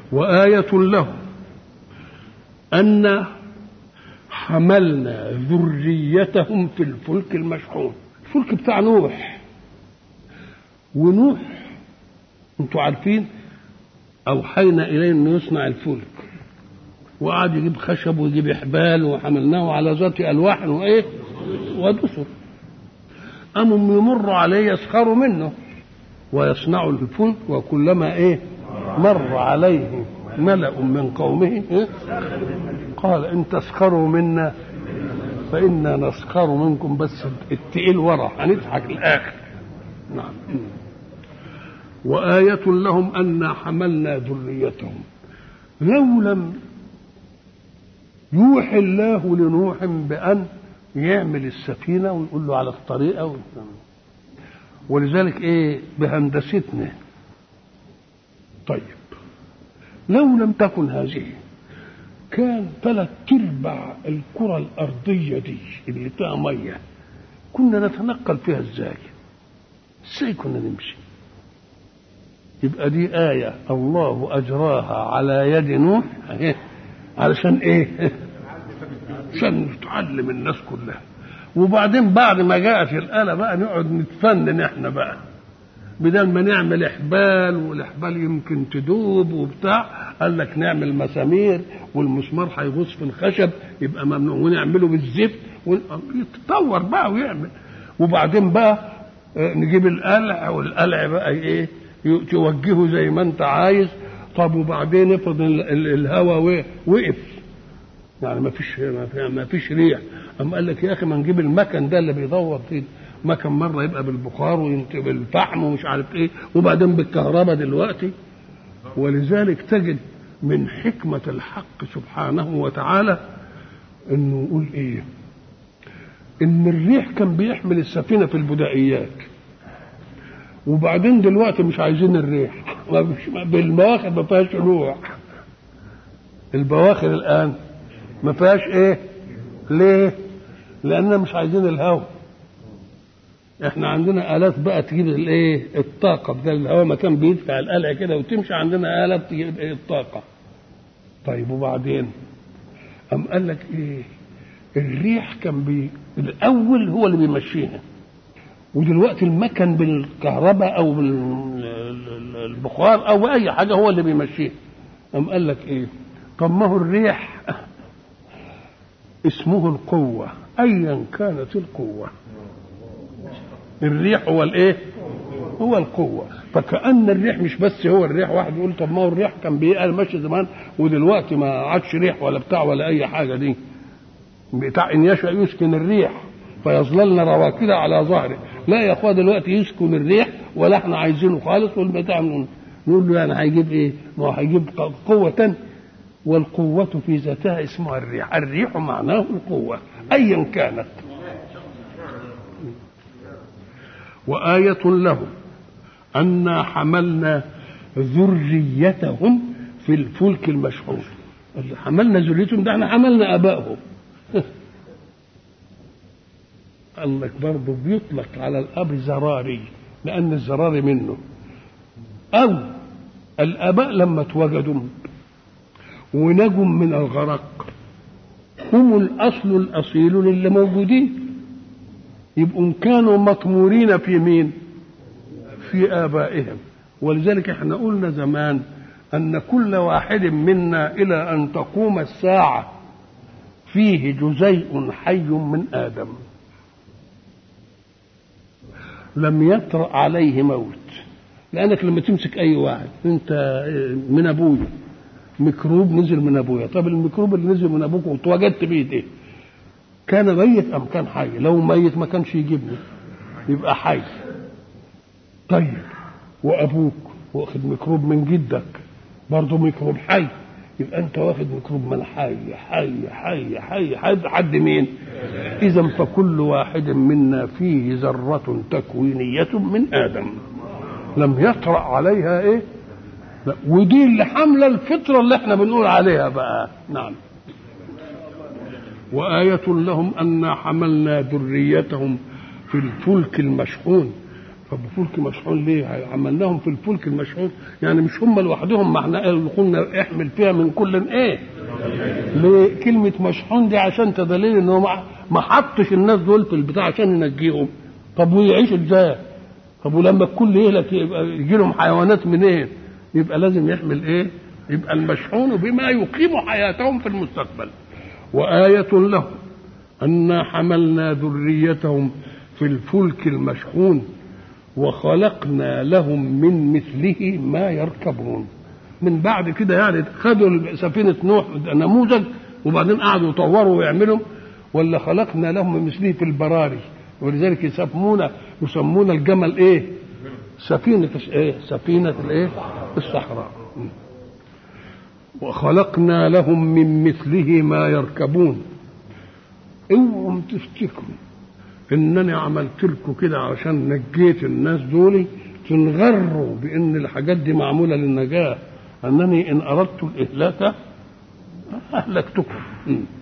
وآية لهم أن حملنا ذريتهم في الفلك المشحون الفلك بتاع نوح ونوح انتوا عارفين أوحينا إليه أنه يصنع الفلك وقعد يجيب خشب ويجيب حبال وحملناه على ذات ألواح وإيه ودسر قاموا يمروا عليه يسخروا منه ويصنعوا الفلك وكلما إيه مر عليه ملأ من قومه إيه؟ قال إن تسخروا منا فإنا نسخر منكم بس التقيل ورا هنضحك الآخر نعم وآية لهم أنا حملنا ذريتهم لو لم يوحي الله لنوح بأن يعمل السفينة ويقول له على الطريقة و... ولذلك إيه بهندستنا طيب لو لم تكن هذه كان ثلاث ارباع الكره الارضيه دي اللي فيها ميه كنا نتنقل فيها ازاي؟ ازاي كنا نمشي؟ يبقى دي آية الله أجراها على يد نوح إيه؟ علشان إيه؟ عشان تعلم الناس كلها وبعدين بعد ما جاءت الآلة بقى نقعد نتفنن إحنا بقى بدل ما نعمل احبال والاحبال يمكن تدوب وبتاع قال لك نعمل مسامير والمسمار هيغوص في الخشب يبقى ممنوع ونعمله بالزفت يتطور بقى ويعمل وبعدين بقى نجيب القلع والقلع بقى ايه توجهه زي ما انت عايز طب وبعدين افرض الهواء وقف يعني ما فيش ما فيش ريح اما قال لك يا اخي ما نجيب المكن ده اللي بيدور فيه مكن مره يبقى بالبخار وينتهي بالفحم ومش عارف ايه وبعدين بالكهرباء دلوقتي ولذلك تجد من حكمة الحق سبحانه وتعالى انه يقول ايه ان الريح كان بيحمل السفينة في البدائيات وبعدين دلوقتي مش عايزين الريح بالبواخر ما فيهاش روح البواخر الان ما فيهاش ايه ليه لاننا مش عايزين الهواء احنا عندنا الات بقى تجيب الايه الطاقه بدل الهواء ما كان بيدفع القلع كده وتمشي عندنا الات تجيب ايه الطاقه طيب وبعدين قام قال لك ايه الريح كان بي الاول هو اللي بيمشيها ودلوقتي المكن بالكهرباء او بالبخار او اي حاجه هو اللي بيمشيها قام قال لك ايه طب ما هو الريح اسمه القوه ايا كانت القوه الريح هو الايه هو القوة فكأن الريح مش بس هو الريح واحد يقول طب ما هو الريح كان بيقال ماشي زمان ودلوقتي ما عادش ريح ولا بتاع ولا أي حاجة دي بتاع إن يشاء يسكن الريح فيظللن رواكد على ظهره لا يا اخويا دلوقتي يسكن الريح ولا احنا عايزينه خالص والبتاع نقول له يعني هيجيب ايه؟ ما هو هيجيب قوة والقوة في ذاتها اسمها الريح، الريح معناه القوة أيا كانت وآية لهم أنا حملنا ذريتهم في الفلك المشحون حملنا ذريتهم ده احنا حملنا آبائهم قال لك برضه بيطلق على الأب زراري لأن الزراري منه أو الآباء لما اتوجدوا ونجوا من الغرق هم الأصل الأصيل للي موجودين يبقوا كانوا مطمورين في مين في آبائهم ولذلك احنا قلنا زمان أن كل واحد منا إلى أن تقوم الساعة فيه جزيء حي من آدم لم يطرأ عليه موت لأنك لما تمسك أي واحد أنت من أبويا ميكروب نزل من أبويا طب الميكروب اللي نزل من أبوك واتوجدت بيه إيه كان ميت أم كان حي لو ميت ما كانش يجيبني يبقى حي طيب وأبوك واخد ميكروب من جدك برضه ميكروب حي يبقى انت واخد ميكروب من حي حي حي حي حي حد مين اذا فكل واحد منا فيه ذره تكوينيه من ادم لم يطرا عليها ايه لا. ودي اللي حامله الفطره اللي احنا بنقول عليها بقى نعم وآية لهم أنا حملنا ذريتهم في الفلك المشحون طب فلك مشحون ليه؟ عملناهم في الفلك المشحون يعني مش هم لوحدهم ما احنا قلنا احمل فيها من كل ايه؟ ليه؟ كلمة مشحون دي عشان تدليل ان هو ما حطش الناس دول في البتاع عشان ينجيهم طب ويعيشوا ازاي؟ طب ولما الكل يهلك يبقى يجي لهم حيوانات منين؟ إيه؟ يبقى لازم يحمل ايه؟ يبقى المشحون بما يقيم حياتهم في المستقبل وآية لهم أنا حملنا ذريتهم في الفلك المشحون وخلقنا لهم من مثله ما يركبون من بعد كده يعني خدوا سفينة نوح نموذج وبعدين قعدوا يطوروا ويعملوا ولا خلقنا لهم من مثله في البراري ولذلك يسمون يسمون الجمل ايه؟ سفينة ايه؟ سفينة الايه؟ الصحراء وخلقنا لهم من مثله ما يركبون اوعوا تفتكروا انني عملت لكم كده عشان نجيت الناس دول تنغروا بان الحاجات دي معموله للنجاه انني ان اردت الاهلاك اهلكتكم